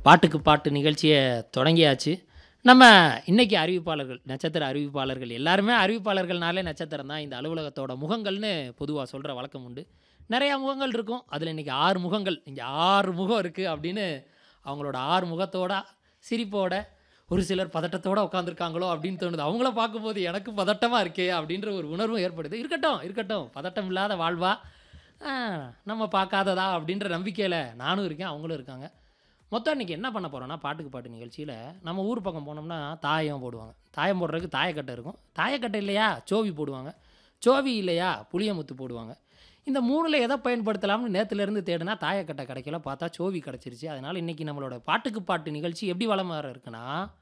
பாட்டுக்கு பாட்டு நிகழ்ச்சியை தொடங்கியாச்சு நம்ம இன்னைக்கு அறிவிப்பாளர்கள் நட்சத்திர அறிவிப்பாளர்கள் எல்லாருமே அறிவிப்பாளர்கள்னாலே நட்சத்திரம் தான் இந்த அலுவலகத்தோட முகங்கள்னு பொதுவாக சொல்கிற வழக்கம் உண்டு நிறையா முகங்கள் இருக்கும் அதில் இன்றைக்கி ஆறு முகங்கள் இங்கே ஆறு முகம் இருக்குது அப்படின்னு அவங்களோட ஆறு முகத்தோட சிரிப்போட ஒரு சிலர் பதட்டத்தோட உட்காந்துருக்காங்களோ அப்படின்னு தோணுது அவங்கள பார்க்கும்போது எனக்கு பதட்டமாக இருக்கே அப்படின்ற ஒரு உணர்வும் ஏற்படுது இருக்கட்டும் இருக்கட்டும் பதட்டம் இல்லாத வாழ்வா ஆ, நம்ம பார்க்காததா அப்படின்ற நம்பிக்கையில் நானும் இருக்கேன் அவங்களும் இருக்காங்க மொத்தம் இன்றைக்கி என்ன பண்ண போகிறோன்னா பாட்டுக்கு பாட்டு நிகழ்ச்சியில் நம்ம ஊர் பக்கம் போனோம்னா தாயம் போடுவாங்க தாயம் போடுறதுக்கு தாயக்கட்டை இருக்கும் தாயக்கட்டை இல்லையா சோவி போடுவாங்க சோவி இல்லையா புளியமுத்து போடுவாங்க இந்த மூணில் எதை பயன்படுத்தலாம்னு நேற்றுலேருந்து தேடினா தாயக்கட்டை கிடைக்கல பார்த்தா சோவி கிடச்சிருச்சு அதனால் இன்றைக்கி நம்மளோட பாட்டுக்கு பாட்டு நிகழ்ச்சி எப்படி வளம் வர இருக்குன்னா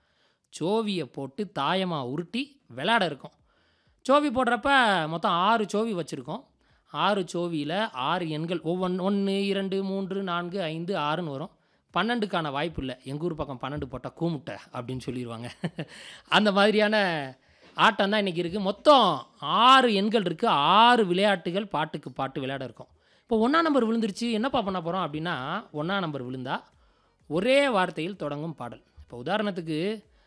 சோவியை போட்டு தாயமாக உருட்டி விளையாட இருக்கும் சோவி போடுறப்ப மொத்தம் ஆறு சோவி வச்சுருக்கோம் ஆறு சோவியில் ஆறு எண்கள் ஒவ்வொன்று ஒன்று இரண்டு மூன்று நான்கு ஐந்து ஆறுன்னு வரும் பன்னெண்டுக்கான வாய்ப்பு இல்லை எங்கள் ஊர் பக்கம் பன்னெண்டு போட்டால் கூமுட்டை அப்படின்னு சொல்லிடுவாங்க அந்த மாதிரியான ஆட்டம் தான் இன்றைக்கி இருக்குது மொத்தம் ஆறு எண்கள் இருக்குது ஆறு விளையாட்டுகள் பாட்டுக்கு பாட்டு விளையாட இருக்கும் இப்போ ஒன்றா நம்பர் விழுந்துருச்சு என்னப்பா பண்ண போகிறோம் அப்படின்னா ஒன்றா நம்பர் விழுந்தா ஒரே வார்த்தையில் தொடங்கும் பாடல் இப்போ உதாரணத்துக்கு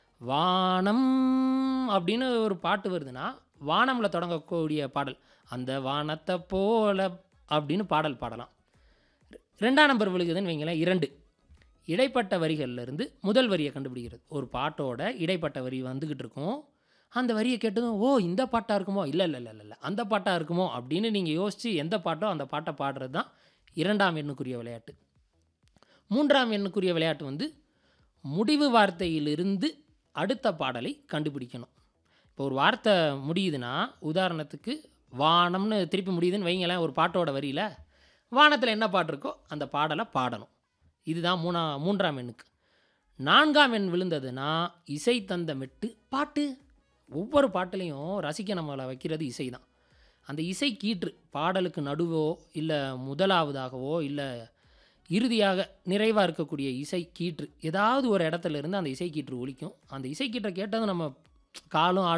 வானம் அப்படின்னு ஒரு பாட்டு வருதுன்னா வானமில் தொடங்கக்கூடிய பாடல் அந்த வானத்தை போல அப்படின்னு பாடல் பாடலாம் ரெண்டாம் நம்பர் விழுகுதுன்னு வைங்களேன் இரண்டு இடைப்பட்ட வரிகள்ல இருந்து முதல் வரியை கண்டுபிடிக்கிறது ஒரு பாட்டோட இடைப்பட்ட வரி வந்துக்கிட்டு இருக்கும் அந்த வரியை கேட்டதும் ஓ இந்த பாட்டாக இருக்குமோ இல்லை இல்லை இல்லை இல்லை அந்த பாட்டாக இருக்குமோ அப்படின்னு நீங்கள் யோசித்து எந்த பாட்டோ அந்த பாட்டை பாடுறது தான் இரண்டாம் எண்ணுக்குரிய விளையாட்டு மூன்றாம் எண்ணுக்குரிய விளையாட்டு வந்து முடிவு வார்த்தையிலிருந்து அடுத்த பாடலை கண்டுபிடிக்கணும் இப்போ ஒரு வார்த்தை முடியுதுன்னா உதாரணத்துக்கு வானம்னு திருப்பி முடியுதுன்னு வைங்களேன் ஒரு பாட்டோட வரியில் வானத்தில் என்ன பாட்டு இருக்கோ அந்த பாடலை பாடணும் இதுதான் மூணா மூன்றாம் எண்ணுக்கு நான்காம் எண் விழுந்ததுன்னா இசை தந்த மெட்டு பாட்டு ஒவ்வொரு பாட்டுலேயும் ரசிக்க நம்மளை வைக்கிறது இசை தான் அந்த இசை கீற்று பாடலுக்கு நடுவோ இல்லை முதலாவதாகவோ இல்லை இறுதியாக நிறைவாக இருக்கக்கூடிய இசை கீற்று ஏதாவது ஒரு இடத்துல இருந்து அந்த இசை கீற்று ஒலிக்கும் அந்த இசை கீற்றை கேட்டதும் நம்ம காலும்